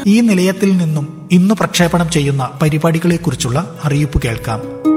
ഈ നിലയത്തിൽ നിന്നും ഇന്ന് പ്രക്ഷേപണം ചെയ്യുന്ന പരിപാടികളെക്കുറിച്ചുള്ള അറിയിപ്പ് കേൾക്കാം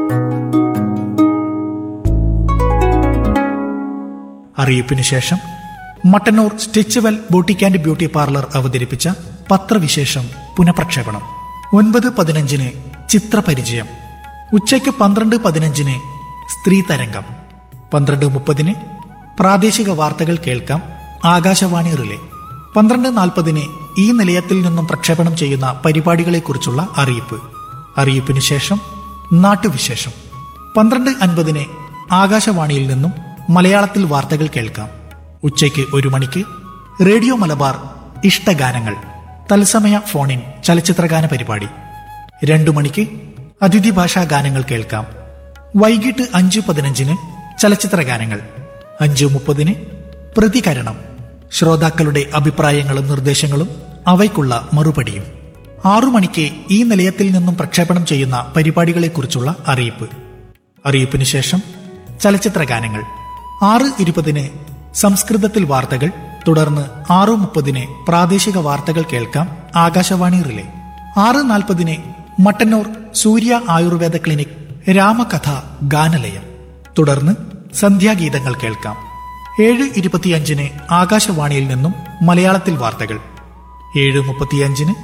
അറിയിപ്പിന് ശേഷം Mattannur Stitchwell boutique and beauty parlour അവതരിപ്പിച്ച പത്രവിശേഷം പുനഃപ്രക്ഷേപണം ഒൻപത് പതിനഞ്ചിന് ചിത്രപരിചയം ഉച്ചയ്ക്ക് പന്ത്രണ്ട് പതിനഞ്ചിന് സ്ത്രീ തരംഗം പന്ത്രണ്ട് മുപ്പതിന് പ്രാദേശിക വാർത്തകൾ കേൾക്കാം ആകാശവാണി റിലേ പന്ത്രണ്ട് നാൽപ്പതിന് ഈ നിലയത്തിൽ നിന്നും പ്രക്ഷേപണം ചെയ്യുന്ന പരിപാടികളെക്കുറിച്ചുള്ള അറിയിപ്പ് അറിയിപ്പിന് ശേഷം നാട്ടുവിശേഷം പന്ത്രണ്ട് അൻപതിന് ആകാശവാണിയിൽ നിന്നും മലയാളത്തിൽ വാർത്തകൾ കേൾക്കാം ഉച്ചയ്ക്ക് ഒരു മണിക്ക് റേഡിയോ മലബാർ ഇഷ്ടഗാനങ്ങൾ തത്സമയ ഫോണിൻ ചലച്ചിത്രഗാന പരിപാടി രണ്ടു മണിക്ക് അതിഥി ഭാഷാ ഗാനങ്ങൾ കേൾക്കാം വൈകിട്ട് അഞ്ച് പതിനഞ്ചിന് ചലച്ചിത്ര ഗാനങ്ങൾ അഞ്ച് മുപ്പതിന് പ്രതികരണം ശ്രോതാക്കളുടെ അഭിപ്രായങ്ങളും നിർദ്ദേശങ്ങളും അവയ്ക്കുള്ള മറുപടിയും ആറു മണിക്ക് ഈ നിലയത്തിൽ നിന്നും പ്രക്ഷേപണം ചെയ്യുന്ന പരിപാടികളെക്കുറിച്ചുള്ള അറിയിപ്പ് അറിയിപ്പിന് ശേഷം ചലച്ചിത്ര ഗാനങ്ങൾ ആറ് ഇരുപതിന് സംസ്കൃതത്തിൽ വാർത്തകൾ തുടർന്ന് ആറു മുപ്പതിന് പ്രാദേശിക വാർത്തകൾ കേൾക്കാം ആകാശവാണി റിലേ ആറ് നാൽപ്പതിന് മട്ടന്നൂർ സൂര്യ ആയുർവേദ ക്ലിനിക് രാമകഥ ഗാനലയം തുടർന്ന് സന്ധ്യാഗീതങ്ങൾ കേൾക്കാം ഏഴ് ഇരുപത്തിയഞ്ചിന് ആകാശവാണിയിൽ നിന്നും മലയാളത്തിൽ വാർത്തകൾ ഏഴ് മുപ്പത്തിയഞ്ചിന്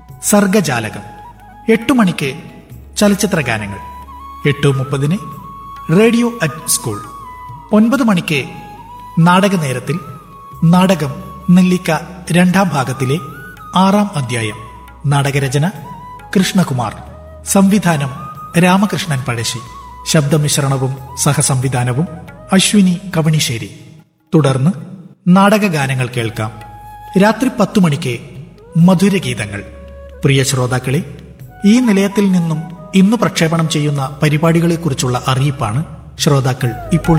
സർഗജാലകം എട്ടു മണിക്ക് ചലച്ചിത്ര ഗാനങ്ങൾ എട്ട് മുപ്പതിന് റേഡിയോ അറ്റ് സ്കൂൾ ഒൻപത് മണിക്ക് നാടക നേരത്തിൽ നാടകം നെല്ലിക്ക രണ്ടാം ഭാഗത്തിലെ ആറാം അധ്യായം നാടകരചന കൃഷ്ണകുമാർ സംവിധാനം രാമകൃഷ്ണൻ പഴശ്ശി ശബ്ദമിശ്രണവും സഹസംവിധാനവും അശ്വിനി കവണിശ്ശേരി തുടർന്ന് നാടകഗാനങ്ങൾ കേൾക്കാം രാത്രി പത്തു മണിക്ക് മധുരഗീതങ്ങൾ പ്രിയ ശ്രോതാക്കളെ ഈ നിലയത്തിൽ നിന്നും ഇന്ന് പ്രക്ഷേപണം ചെയ്യുന്ന പരിപാടികളെക്കുറിച്ചുള്ള അറിയിപ്പാണ് ശ്രോതാക്കൾ ഇപ്പോൾ